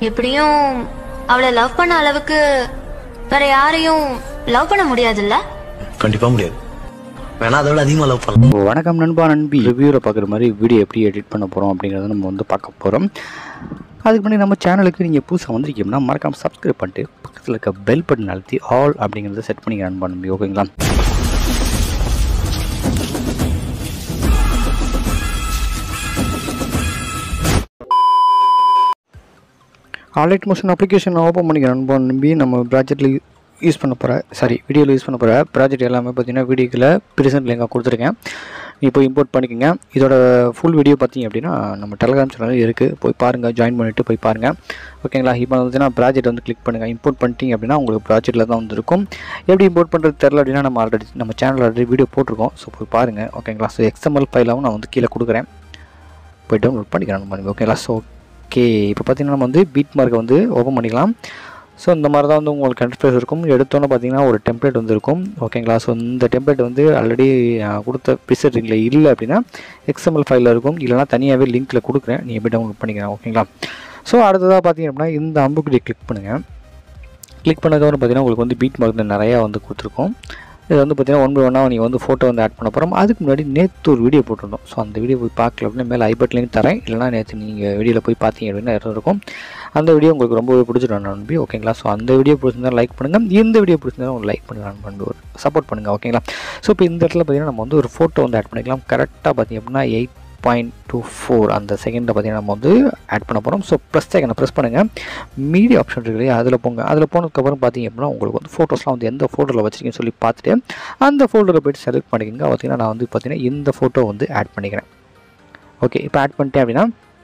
எப்படியும் அவளை லவ் பண்ண அளவுக்கு வேற யாரையும் லவ் பண்ண முடியாதுல்ல கண்டிப்பா முடியாது வேணா அதை விட அதிகமா லவ் பண்ணலாம் வணக்கம் நண்பா நண்பி ரிவ்யூவில் பார்க்குற மாதிரி வீடியோ எப்படி எடிட் பண்ண போகிறோம் அப்படிங்கிறத நம்ம வந்து பார்க்க போகிறோம் அதுக்கு முன்னாடி நம்ம சேனலுக்கு நீங்கள் புதுசாக வந்திருக்கீங்கன்னா மறக்காம சப்ஸ்கிரைப் பண்ணிட்டு பக்கத்தில் இருக்க பெல் பட்டன் அழுத்தி ஆல் அப்படிங்கிறத செட் பண்ணிக்க நண்பா நம்பி ஓகேங்களா ஆல்ரைட் மோஷன் அப்ளிகேஷன் ஓப்பன் பண்ணிக்க நண்பா நம்பி நம்ம ப்ராஜெக்டில் யூஸ் பண்ண போகிற சாரி வீடியோவில் யூஸ் பண்ண போகிற ப்ராஜெக்ட் எல்லாமே பார்த்தீங்கன்னா வீடியோக்கில் ப்ரெசென்ட் லிங்காக கொடுத்துருக்கேன் இப்போ இம்போர்ட் பண்ணிக்கோங்க இதோட ஃபுல் வீடியோ பார்த்தீங்க அப்படின்னா நம்ம டெலகிராம் சேனல் இருக்குது போய் பாருங்கள் ஜாயின் பண்ணிவிட்டு போய் பாருங்கள் ஓகேங்களா இப்போ வந்துச்சுன்னா ப்ராஜெக்ட் வந்து கிளிக் பண்ணுங்கள் இம்போர்ட் பண்ணிட்டீங்க அப்படின்னா உங்களுக்கு ப்ராஜெக்ட்டில் தான் வந்துருக்கும் எப்படி இம்போர்ட் பண்ணுறது தெரில அப்படின்னா நம்ம ஆல்ரெடி நம்ம சேனல் ஆல்ரெடி வீடியோ போட்டிருக்கோம் ஸோ போய் பாருங்கள் ஓகேங்களா ஸோ எக்ஸ்எம்எல் ஃபைலாகவும் நான் வந்து கீழே கொடுக்குறேன் போய் டவுன்லோட் பண்ணிக்கிறேன் பாருங்க ஓகேங்களா ஸோ ஓகே இப்போ பார்த்தீங்கன்னா நம்ம வந்து பீட் மார்க்கை வந்து ஓப்பன் பண்ணிக்கலாம் ஸோ இந்த மாதிரி தான் வந்து உங்களுக்கு இன்டர்ஃபேஸ் இருக்கும் எடுத்தோன்னே பார்த்தீங்கன்னா ஒரு டெம்ப்ளேட் வந்து இருக்கும் ஓகேங்களா ஸோ இந்த டெம்ப்ளேட் வந்து ஆல்ரெடி கொடுத்த ப்ரிசெட் லிங்கில் இல்லை அப்படின்னா எக்ஸ்எம்எல் ஃபைலில் இருக்கும் இல்லைனா தனியாகவே லிங்க்கில் கொடுக்குறேன் நீங்கள் போய் டவுன்லோட் பண்ணிக்கலாம் ஓகேங்களா ஸோ அடுத்ததாக பார்த்தீங்க அப்படின்னா இந்த அம்புக்குடியை கிளிக் பண்ணுங்கள் கிளிக் பண்ணதுக்கப்புறம் பார்த்தீங்கன்னா உங்களுக்கு வந்து பீட் மார்க் நிறையா வந்து கொடுத்துருக்கும் இது வந்து பார்த்தீங்கன்னா ஒன் பை ஒன்னாக நீங்கள் வந்து ஃபோட்டோ வந்து ஆட் பண்ண போகிறோம் அதுக்கு முன்னாடி நேற்று ஒரு வீடியோ போட்டிருந்தோம் ஸோ அந்த வீடியோ போய் பார்க்கல அப்படின்னா மேலே ஐபட் லிங்க் தரேன் இல்லைனா நேற்று நீங்கள் வீடியோவில் போய் பார்த்தீங்க அப்படின்னா இடம் இருக்கும் அந்த வீடியோ உங்களுக்கு ரொம்பவே பிடிச்சிடும் நம்பி ஓகேங்களா ஸோ அந்த வீடியோ பிடிச்சிருந்தா லைக் பண்ணுங்கள் இந்த வீடியோ பிடிச்சிருந்தா உங்களுக்கு லைக் பண்ணுங்க நண்பன் ஒரு சப்போர்ட் பண்ணுங்கள் ஓகேங்களா ஸோ இப்போ இந்த இடத்துல பார்த்தீங்கன்னா நம்ம வந்து ஒரு ஃபோட்டோ வந்து ஆட் பண்ணிக்கலாம் கரெக்டாக பார்த்தீங்க அப்படின்னா எயிட் பாயிண்ட் டூ ஃபோர் அந்த செகண்டில் பார்த்தீங்கன்னா நம்ம வந்து ஆட் பண்ண போகிறோம் ஸோ ப்ளஸ் செகண்டை ப்ரெஸ் பண்ணுங்கள் மீடியா ஆப்ஷன் இருக்கு இல்லையா அதில் போங்க அதில் போனதுக்கப்புறம் பார்த்தீங்க அப்படின்னா உங்களுக்கு வந்து ஃபோட்டோஸ்லாம் வந்து எந்த ஃபோட்டோவில் வச்சிருக்கீங்கன்னு சொல்லி பார்த்துட்டு அந்த ஃபோல்டரில் போய்ட்டு செலக்ட் பண்ணிக்கோங்க பார்த்தீங்கன்னா நான் வந்து பார்த்தீங்கன்னா இந்த ஃபோட்டோ வந்து ஆட் பண்ணிக்கிறேன் ஓகே இப்போ ஆட் பண்ணிட்டேன் அப்படின்னா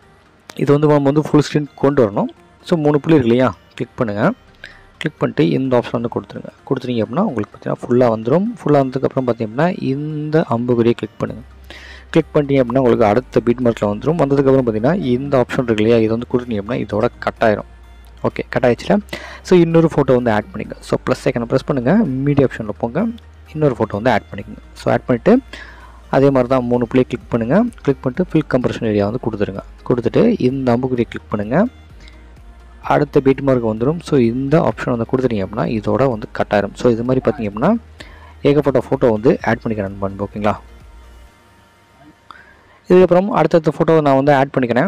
இது வந்து நம்ம வந்து ஃபுல் ஸ்க்ரீன் கொண்டு வரணும் ஸோ மூணு புள்ளி இருக்கு இல்லையா கிளிக் பண்ணுங்கள் கிளிக் பண்ணிட்டு இந்த ஆப்ஷன் வந்து கொடுத்துருங்க கொடுத்துட்டீங்க அப்படின்னா உங்களுக்கு பார்த்தீங்கன்னா ஃபுல்லாக வந்துடும் ஃபுல்லாக வந்ததுக்கப்புறம் பார்த்தீங்கன்னா இந்த அம்புகுறியை கிளிக் பண்ணுங்கள் கிளிக் பண்ணிட்டீங்க அப்படின்னா உங்களுக்கு அடுத்த பீட் மார்க்கில் வந்துடும் வந்ததுக்கப்புறம் பார்த்தீங்கன்னா இந்த ஆப்ஷன் இருக்கு இல்லையா இது வந்து கொடுத்தீங்க அப்படின்னா இதோட கட் ஆயிரும் ஓகே கட் ஆயிடுச்சுல ஸோ இன்னொரு ஃபோட்டோ வந்து ஆட் பண்ணிங்க ஸோ ப்ளஸ் செகண்ட் ப்ரெஸ் பண்ணுங்கள் மீடியா ஆப்ஷனில் போங்க இன்னொரு ஃபோட்டோ வந்து ஆட் பண்ணிக்கோங்க ஸோ ஆட் பண்ணிவிட்டு அதே மாதிரி தான் மூணு பிளே கிளிக் பண்ணுங்கள் கிளிக் பண்ணிட்டு ஃபில் கம்ப்ரெஷன் ஏரியா வந்து கொடுத்துருங்க கொடுத்துட்டு இந்த அம்புக்குறியை கிளிக் பண்ணுங்கள் அடுத்த பீட் மார்க் வந்துடும் ஸோ இந்த ஆப்ஷன் வந்து கொடுத்துட்டீங்க அப்படின்னா இதோட வந்து கட் ஆயிரும் ஸோ இது மாதிரி பார்த்தீங்க அப்படின்னா ஏகப்பட்ட ஃபோட்டோ வந்து ஆட் பண்ணிக்கிறேன் நண்பன் ஓகேங்களா இதுக்கப்புறம் அடுத்தடுத்த ஃபோட்டோவை நான் வந்து ஆட் பண்ணிக்கிறேன்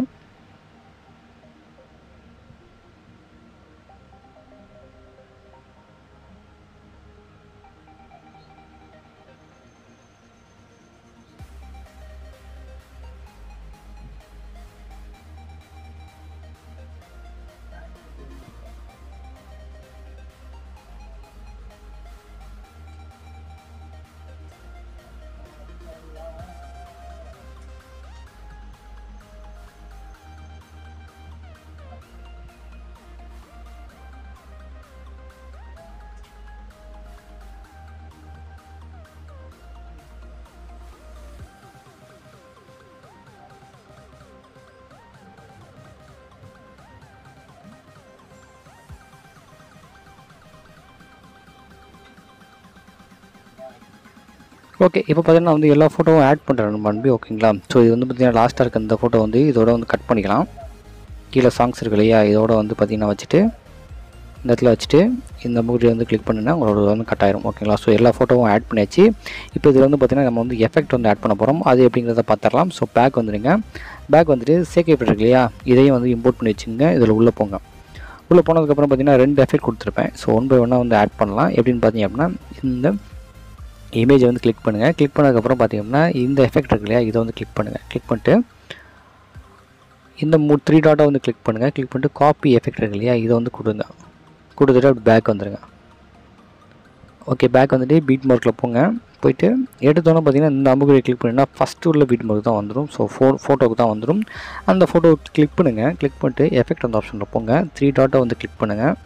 ஓகே இப்போ பார்த்தீங்கன்னா வந்து எல்லா ஃபோட்டோவும் ஆட் பண்ணுறேன் பண்பி ஓகேங்களா ஸோ இது வந்து பார்த்தீங்கன்னா லாஸ்ட்டாக இருக்க இந்த ஃபோட்டோ வந்து இதோட வந்து கட் பண்ணிக்கலாம் கீழே சாங்ஸ் இருக்கு இல்லையா இதோட வந்து பார்த்தீங்கன்னா வச்சுட்டு இந்த இடத்துல வச்சுட்டு இந்த மூடி வந்து கிளிக் பண்ணுன்னா உங்களோட வந்து கட் ஆயிரும் ஓகேங்களா ஸோ எல்லா ஃபோட்டோவும் ஆட் பண்ணியாச்சு இப்போ இதில் வந்து பார்த்தீங்கன்னா நம்ம வந்து எஃபெக்ட் வந்து ஆட் பண்ண போகிறோம் அது எப்படிங்கிறத பார்த்துடலாம் ஸோ பேக் வந்துடுங்க பேக் வந்துட்டு சேக் இருக்கு இல்லையா இதையும் வந்து இம்போர்ட் பண்ணி வச்சுங்க இதில் உள்ளே போங்க உள்ளே போனதுக்கப்புறம் பார்த்தீங்கன்னா ரெண்டு எஃபெக்ட் கொடுத்துருப்பேன் ஸோ ஒன் பை ஒன்னாக வந்து ஆட் பண்ணலாம் எப்படின்னு பார்த்தீங்க அப்படின்னா இந்த இமேஜை வந்து கிளிக் பண்ணுங்கள் கிளிக் பண்ணதுக்கப்புறம் பார்த்தீங்கன்னா இந்த எஃபெக்ட் இருக்கு இல்லையா இதை வந்து கிளிக் பண்ணுங்கள் கிளிக் பண்ணிட்டு இந்த மூ த்ரீ டாட்டை வந்து கிளிக் பண்ணுங்கள் கிளிக் பண்ணிட்டு காப்பி எஃபெக்ட் இருக்கு இல்லையா இதை வந்து கொடுங்க கொடுத்துட்டு அப்படி பேக் வந்துடுங்க ஓகே பேக் வந்துட்டு பீட் மார்க்கில் போங்க போயிட்டு எடுத்தோன்னே பார்த்தீங்கன்னா இந்த அம்புக்குறியை கிளிக் பண்ணிங்கன்னா ஃபஸ்ட்டு உள்ள பீட் மார்க் தான் வந்துடும் ஸோ ஃபோ ஃபோட்டோக்கு தான் வந்துடும் அந்த ஃபோட்டோ கிளிக் பண்ணுங்கள் கிளிக் பண்ணிட்டு எஃபெக்ட் அந்த ஆப்ஷனில் போங்க த்ரீ டாட்டை வந்து கிளிக் பண்ணுங்கள்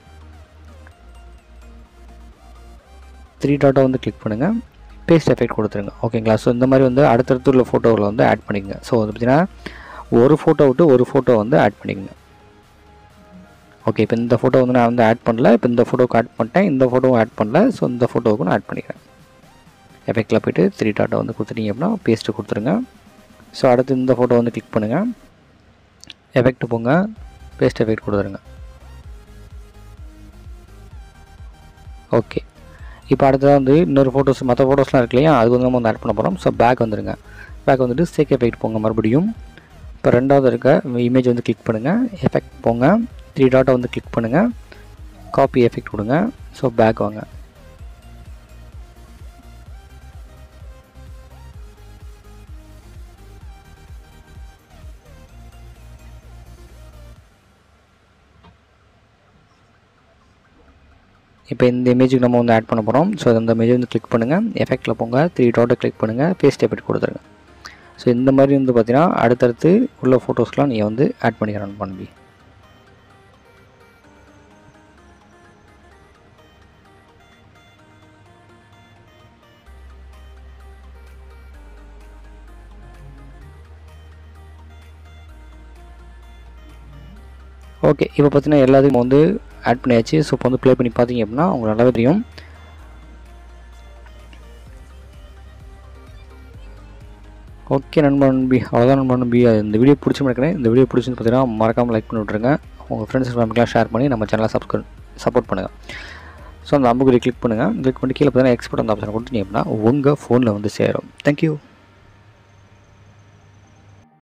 த்ரீ டாட்டை வந்து கிளிக் பண்ணுங்கள் பேஸ்ட் எஃபெக்ட் கொடுத்துருங்க ஓகேங்களா ஸோ இந்த மாதிரி வந்து அடுத்தடுத்து உள்ள ஃபோட்டோவில் வந்து ஆட் பண்ணிக்கங்க ஸோ வந்து பார்த்தீங்கன்னா ஒரு ஃபோட்டோ விட்டு ஒரு ஃபோட்டோ வந்து ஆட் பண்ணிக்கங்க ஓகே இப்போ இந்த ஃபோட்டோ வந்து நான் வந்து ஆட் பண்ணல இப்போ இந்த ஃபோட்டோக்கு ஆட் பண்ணிட்டேன் இந்த ஃபோட்டோவும் ஆட் பண்ணல ஸோ இந்த ஃபோட்டோவுக்கு நான் ஆட் பண்ணிக்கிறேன் எஃபெக்டில் போய்ட்டு த்ரீ டாட்டை வந்து கொடுத்துட்டீங்க அப்படின்னா பேஸ்ட்டு கொடுத்துருங்க ஸோ அடுத்து இந்த ஃபோட்டோ வந்து கிளிக் பண்ணுங்கள் எஃபெக்ட் போங்க பேஸ்ட் எஃபெக்ட் கொடுத்துருங்க ஓகே இப்போ அடுத்ததாக வந்து இன்னொரு ஃபோட்டோஸ் மற்ற ஃபோட்டோஸ்லாம் இருக்கு இல்லையா அது வந்து நம்ம வந்து ஆட் பண்ண போகிறோம் ஸோ பேக் வந்துடுங்க பேக் வந்துட்டு சேக் எஃபெக்ட் போங்க மறுபடியும் இப்போ ரெண்டாவது இருக்க இமேஜ் வந்து கிளிக் பண்ணுங்கள் எஃபெக்ட் போங்க த்ரீ டாட்டை வந்து கிளிக் பண்ணுங்கள் காப்பி எஃபெக்ட் கொடுங்க ஸோ பேக் வாங்க இப்போ இந்த இமேஜுக்கு நம்ம வந்து ஆட் பண்ண போகிறோம் ஸோ அந்த இமேஜ் வந்து கிளிக் பண்ணுங்கள் எஃபெக்ட்டில் போங்க த்ரீ டாட்டை கிளிக் பண்ணுங்கள் பேஸ்ட் எஃபெக்ட் கொடுத்துருங்க ஸோ இந்த மாதிரி வந்து பார்த்தீங்கன்னா அடுத்தடுத்து உள்ள ஃபோட்டோஸ்லாம் நீங்கள் வந்து ஆட் பண்ணி ரன் பண்ணி ஓகே இப்போ பார்த்தீங்கன்னா எல்லாத்தையும் வந்து ஆட் பண்ணியாச்சு ஸோ இப்போ வந்து ப்ளே பண்ணி பார்த்தீங்க அப்படின்னா உங்களுக்கு நல்லாவே தெரியும் ஓகே நண்பன் நம்பி அவ்வளோதான் நண்பன் நம்பி இந்த வீடியோ பிடிச்சி நினைக்கிறேன் இந்த வீடியோ பிடிச்சின்னு பார்த்தீங்கன்னா மறக்காமல் லைக் பண்ணி விட்ருங்க உங்கள் ஃப்ரெண்ட்ஸ் ஃபேமிலிக்கெலாம் ஷேர் பண்ணி நம்ம சேனலை சப்ஸ்கிரைப் சப்போர்ட் பண்ணுங்கள் ஸோ அந்த அம்புக்குறி கிளிக் பண்ணுங்கள் கிளிக் பண்ணி கீழே பார்த்தீங்கன்னா எக்ஸ்போர்ட் அந்த ஆப்ஷன் கொடுத்தீங்க அப்படின்னா உங்கள் ஃபோனில் வந்து சேரும் தேங்க்யூ